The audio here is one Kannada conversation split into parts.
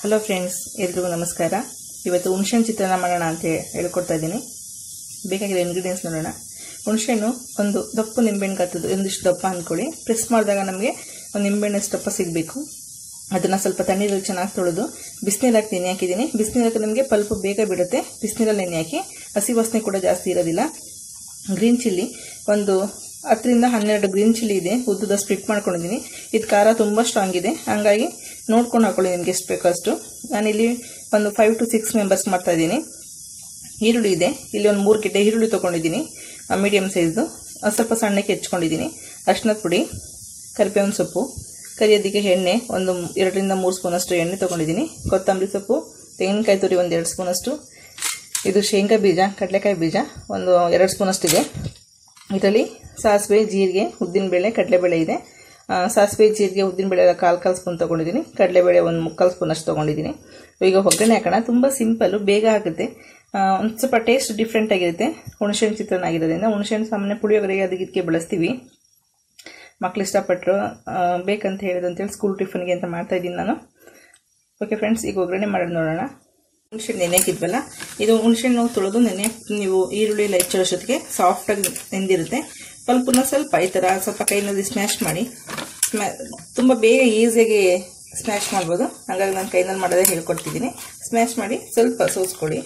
ಹಲೋ ಫ್ರೆಂಡ್ಸ್ ಎಲ್ರಿಗೂ ನಮಸ್ಕಾರ ಇವತ್ತು ಹುಣಸೆಹಣ್ಣು ಚಿತ್ರಾನ್ನ ಮಾಡೋಣ ಅಂತ ಹೇಳಿ- ಹೇಳ್ಕೊಡ್ತಾ ಇದ್ದೀನಿ ಬೇಕಾಗಿರೋ ಇಂಗ್ರೀಡಿಯೆಂಟ್ಸ್ ನೋಡೋಣ ಹುಣಸೆಹಣ್ಣು ಒಂದು ದಪ್ಪ ನಿಂಬೆಹಣ್ಣು ಕತ್ತದು ಒಂದಿಷ್ಟು ದಪ್ಪ ಅಂದ್ಕೊಳ್ಳಿ ಪ್ರೆಸ್ ಮಾಡಿದಾಗ ನಮಗೆ ಒಂದು ನಿಂಬೆಹಣ್ಣಷ್ಟು ದಪ್ಪ ಸಿಗಬೇಕು ಅದನ್ನು ಸ್ವಲ್ಪ ತಣ್ಣೀರಲ್ಲಿ ಚೆನ್ನಾಗಿ ತೊಳೆದು ಬಿಸಿನೀರು ಹಾಕಿ ನೆನೆ ಹಾಕಿದ್ದೀನಿ ಬಿಸಿನೀರು ಹಾಕಿ ನಮಗೆ ಪಲ್ಪ್ ಬೇಗ ಬಿಡುತ್ತೆ ಬಿಸಿನೀರಲ್ಲಿ ನೆನೆ ಹಾಕಿ ಹಸಿ ವಾಸನೆ ಕೂಡ ಜಾಸ್ತಿ ಇರೋದಿಲ್ಲ ಗ್ರೀನ್ ಚಿಲ್ಲಿ ಒಂದು ಹತ್ತರಿಂದ ಹನ್ನೆರಡು ಗ್ರೀನ್ ಚಿಲ್ಲಿ ಇದೆ ಉದ್ದದ ಸ್ಪ್ಲಿಟ್ ಮಾಡ್ಕೊಂಡಿದ್ದೀನಿ ಇದು ಖಾರ ತುಂಬ ಸ್ಟ್ರಾಂಗ್ ಇದೆ ಹಂಗಾಗಿ ನೋಡ್ಕೊಂಡು ಹಾಕೊಳ್ಳಿ ನಿಮ್ಗೆ ಎಷ್ಟು ಬೇಕೋ ಅಷ್ಟು ನಾನಿಲ್ಲಿ ಒಂದು ಫೈವ್ ಟು ಸಿಕ್ಸ್ ಮೆಂಬರ್ಸ್ ಮಾಡ್ತಾ ಇದ್ದೀನಿ ಈರುಳ್ಳಿ ಇದೆ ಇಲ್ಲಿ ಒಂದು ಮೂರು ಗಿಡ್ಡೆ ಈರುಳ್ಳಿ ತೊಗೊಂಡಿದ್ದೀನಿ ಮೀಡಿಯಮ್ ಸೈಜ್ದು ಅದು ಸ್ವಲ್ಪ ಸಣ್ಣಕ್ಕೆ ಹೆಚ್ಕೊಂಡಿದ್ದೀನಿ ಅರ್ಶಿನದ ಪುಡಿ ಕರಿಬೇವಿನ ಸೊಪ್ಪು ಕರಿಯೋದಕ್ಕೆ ಎಣ್ಣೆ ಒಂದು ಎರಡರಿಂದ ಮೂರು ಸ್ಪೂನಷ್ಟು ಎಣ್ಣೆ ತೊಗೊಂಡಿದ್ದೀನಿ ಕೊತ್ತಂಬರಿ ಸೊಪ್ಪು ತೆಂಗಿನಕಾಯಿ ತುರಿ ಒಂದು ಎರಡು ಸ್ಪೂನಷ್ಟು ಇದು ಶೇಂಗಾ ಬೀಜ ಕಡಲೆಕಾಯಿ ಬೀಜ ಒಂದು ಎರಡು ಸ್ಪೂನಷ್ಟು ಇದೆ ಇದರಲ್ಲಿ ಸಾಸಿವೆ ಜೀರಿಗೆ ಉದ್ದಿನಬೇಳೆ ಕಡಲೆಬೇಳೆ ಇದೆ ಆ, ಸಾಸಿವೆ ಜೀರಿಗೆ ಉದ್ದಿನಬೇಳೆ ಎಲ್ಲ ಕಾಲು ಕಾಲು ಸ್ಪೂನ್ ತೊಗೊಂಡಿದ್ದೀನಿ ಕಡಲೆಬೇಳೆ ಒಂದು ಮುಕ್ಕಾಲು ಸ್ಪೂನ್ ಅಷ್ಟು ತೊಗೊಂಡಿದ್ದೀನಿ ಈಗ ಒಗ್ಗರಣೆ ಹಾಕೋಣ ತುಂಬ ಸಿಂಪಲ್ಲು ಬೇಗ ಆಗುತ್ತೆ ಆ, ಒಂದು ಸ್ವಲ್ಪ ಟೇಸ್ಟ್ ಡಿಫ್ರೆಂಟ್ ಆಗಿರುತ್ತೆ ಹುಣಸೆಹಣ್ಣು ಚಿತ್ರಾನ್ನ ಆಗಿರೋದ್ರಿಂದ ಹುಣಸೆಹಣ್ಣು ಸಾಮಾನ್ಯ ಪುಳಿಯೋಗರೆಗೆ ಅದಕ್ಕೆ ಇದಕ್ಕೆ ಬಳಸ್ತೀವಿ ಮಕ್ಳು ಇಷ್ಟಪಟ್ಟರು ಆ, ಬೇಕಂತ ಹೇಳಿದ್ರು ಅಂತೇಳಿ ಸ್ಕೂಲ್ ಟಿಫನ್ಗೆ ಅಂತ ಮಾಡ್ತಾ ಇದ್ದೀನಿ ನಾನು ಓಕೆ ಫ್ರೆಂಡ್ಸ್ ಈಗ ಒಗ್ಗರಣೆ ಮಾಡೋದು ನೋಡೋಣ ಹುಣಸೆಹಣ್ಣು ನೆನೆಕಿದ್ವಲ್ಲ ಇದು ಹುಣಸೆಹಣ್ಣು ತೊಳೆದು ನೆನೆ ನೀವು ಈರುಳ್ಳಿ ಎಲ್ಲ ಹೆಚ್ಚೋಷ್ಟೊತ್ತಿಗೆ ಸಾಫ್ಟಾಗಿ ನೆಂದಿರುತ್ತೆ ಪಲ್ಪನ್ನ ಸ್ವಲ್ಪ ಈ ಥರ ಸ್ವಲ್ಪ ಕೈನಲ್ಲಿ ಸ್ಮ್ಯಾಶ್ ಮಾಡಿ ಸ್ಮ್ಯಾ ತುಂಬ ಬೇಗ ಈಸಿಯಾಗಿ ಸ್ಮ್ಯಾಶ್ ಮಾಡ್ಬೋದು ಹಾಗಾಗಿ ನಾನು ಕೈನಲ್ಲಿ ಮಾಡೋದೇ ಹೇಳ್ಕೊಡ್ತಿದ್ದೀನಿ ಸ್ಮ್ಯಾಶ್ ಮಾಡಿ ಸ್ವಲ್ಪ ಸೋಸ್ಕೊಳ್ಳಿ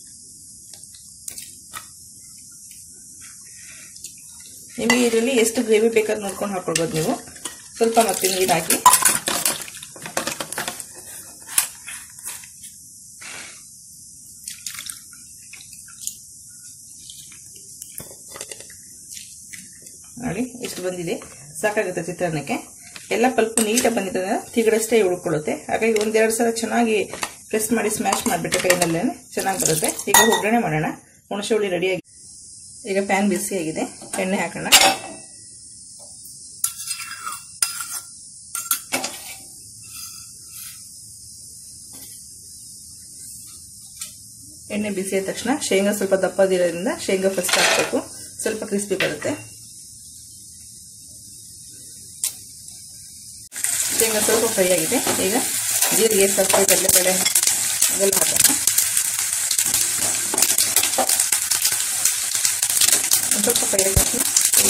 ನಿಮಗೆ ಇದರಲ್ಲಿ ಎಷ್ಟು ಗ್ರೇವಿ ಬೇಕಾದ್ರೂ ನೋಡ್ಕೊಂಡು ಹಾಕೊಳ್ಬೋದು ನೀವು ಸ್ವಲ್ಪ ಮತ್ತೆ ನೀರು ಹಾಕಿ ನೋಡಿ ಇಷ್ಟು ಬಂದಿದೆ ಸಾಕಾಗುತ್ತೆ ಚಿತ್ರಾನ್ನಕ್ಕೆ ಎಲ್ಲ ಪಲ್ಪು ನೀಟಾಗಿ ಬಂದಿರೋದ್ರಿಂದ ತಿಗಡಷ್ಟೇ ಉಳ್ಕೊಳ್ಳುತ್ತೆ ಹಾಗಾಗಿ ಒಂದೆರಡು ಸಲ ಚೆನ್ನಾಗಿ ಪ್ರೆಸ್ ಮಾಡಿ ಸ್ಮ್ಯಾಶ್ ಮಾಡಿಬಿಟ್ಟು ಕೈನಲ್ಲೇ ಚೆನ್ನಾಗಿ ಬರುತ್ತೆ ಈಗ ಒಗ್ಗರಣೆ ಮಾಡೋಣ ಹುಣಸೆ ಹುಳಿ ರೆಡಿಯಾಗಿ ಈಗ ಪ್ಯಾನ್ ಬಿಸಿಯಾಗಿದೆ ಎಣ್ಣೆ ಹಾಕೋಣ ಎಣ್ಣೆ ಬಿಸಿಯಾದ ತಕ್ಷಣ ಶೇಂಗಾ ಸ್ವಲ್ಪ ದಪ್ಪದಿರೋದ್ರಿಂದ ಶೇಂಗಾ ಫಸ್ಟ್ ಹಾಕಬೇಕು ಸ್ವಲ್ಪ ಕ್ರಿಸ್ಪಿ ಬರುತ್ತೆ ಶೇಂಗಾ ಸ್ವಲ್ಪ ಫ್ರೈ ಆಗಿದೆ ಈಗ ಜೀರಿಗೆ ಸ್ವಲ್ಪ ಕಡಲೆಬೇಳೆ ಅದೆಲ್ಲ ಹಾಕೋಣ ಒಂದು ಸ್ವಲ್ಪ ಫ್ರೈ ಆಗಿ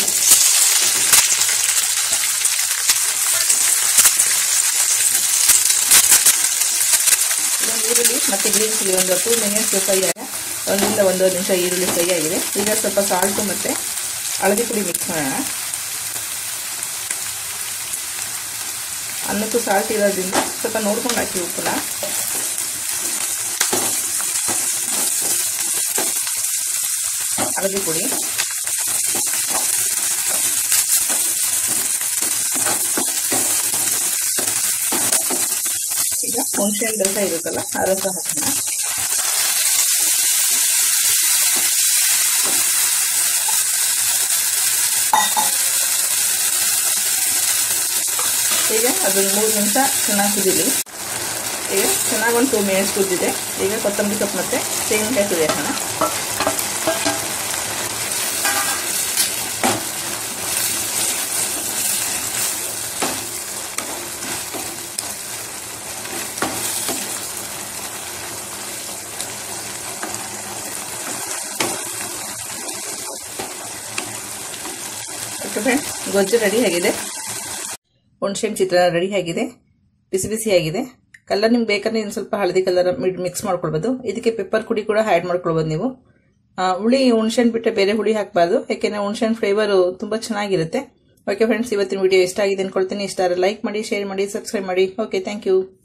ಇದೊಂದು ಈರುಳ್ಳಿ ಮತ್ತು ಗ್ರೀನ್ ಚಿಲ್ಲಿ ಒಂದು ಟೂ ಮಿನಿಟ್ಸ್ ಫ್ರೈ ಆಗ ಒಂದರಿಂದ ಒಂದೂವರೆ ನಿಮಿಷ ಈರುಳ್ಳಿ ಫ್ರೈ ಆಗಿದೆ ಈಗ ಸ್ವಲ್ಪ ಸಾಲ್ಟು ಮತ್ತು ಹಳದಿ ಪುಡಿ ಮಿಕ್ಸ್ ಮಾಡೋಣ ಅನ್ನಕ್ಕೂ ಸಾಲ್ಟ್ ಇರೋದ್ರಿಂದ ಸ್ವಲ್ಪ ನೋಡ್ಕೊಂಡು ಹಾಕಿ ಉಪ್ಪನ್ನ ಹಳದಿ ಪುಡಿ ಈಗ ಹುಣಸೆಹಣ್ಣು ರಸ ಇರುತ್ತಲ್ಲ ಆ ರಸ ಹಾಕೋಣ ಈಗ ಅದೊಂದು ಮೂರು ನಿಮಿಷ ಚೆನ್ನಾಗಿ ಕುದೀಲಿ ಈಗ ಚೆನ್ನಾಗಿ ಒಂದು ಟೂ ಮಿನಿಟ್ಸ್ ಕುದಿದೆ ಈಗ ಕೊತ್ತಂಬರಿ ಸೊಪ್ಪು ಮತ್ತು ತೆಂಗಿನಕಾಯಿ ತುರಿ ಹಾಕೋಣ ಓಕೆ ಫ್ರೆಂಡ್ಸ್ ಗೊಜ್ಜು ರೆಡಿ ಆಗಿದೆ ಹುಣಸೆಹಣ್ಣು ಚಿತ್ರಾನ್ನ ರೆಡಿ ಆಗಿದೆ ಬಿಸಿ ಬಿಸಿ ಆಗಿದೆ ಕಲರ್ ನಿಮ್ಗೆ ಬೇಕಾದ್ರೆ ಇನ್ನು ಸ್ವಲ್ಪ ಹಳದಿ ಕಲರ್ ಮಿಕ್ಸ್ ಮಾಡ್ಕೊಳ್ಬೋದು ಇದಕ್ಕೆ ಪೆಪ್ಪರ್ ಪುಡಿ ಕೂಡ ಆ್ಯಡ್ ಮಾಡ್ಕೊಳ್ಬೋದು ನೀವು ಆ, ಹುಳಿ ಹುಣಸೆಹಣ್ಣು ಬಿಟ್ಟರೆ ಬೇರೆ ಹುಳಿ ಹಾಕಬಾರ್ದು ಯಾಕೆಂದರೆ ಹುಣಸೆಹಣ್ಣು ಫ್ಲೇವರು ತುಂಬ ಚೆನ್ನಾಗಿರುತ್ತೆ ಓಕೆ ಫ್ರೆಂಡ್ಸ್ ಇವತ್ತಿನ ವಿಡಿಯೋ ಇಷ್ಟ ಆಗಿದೆ ಅನ್ಕೊಳ್ತೀನಿ ಇಷ್ಟ ಲೈಕ್ ಮಾಡಿ ಶೇರ್ ಮಾಡಿ ಸಬ್ಸ್ಕ್ರೈಬ್ ಮಾಡಿ ಓಕೆ ಥ್ಯಾಂಕ್ ಯು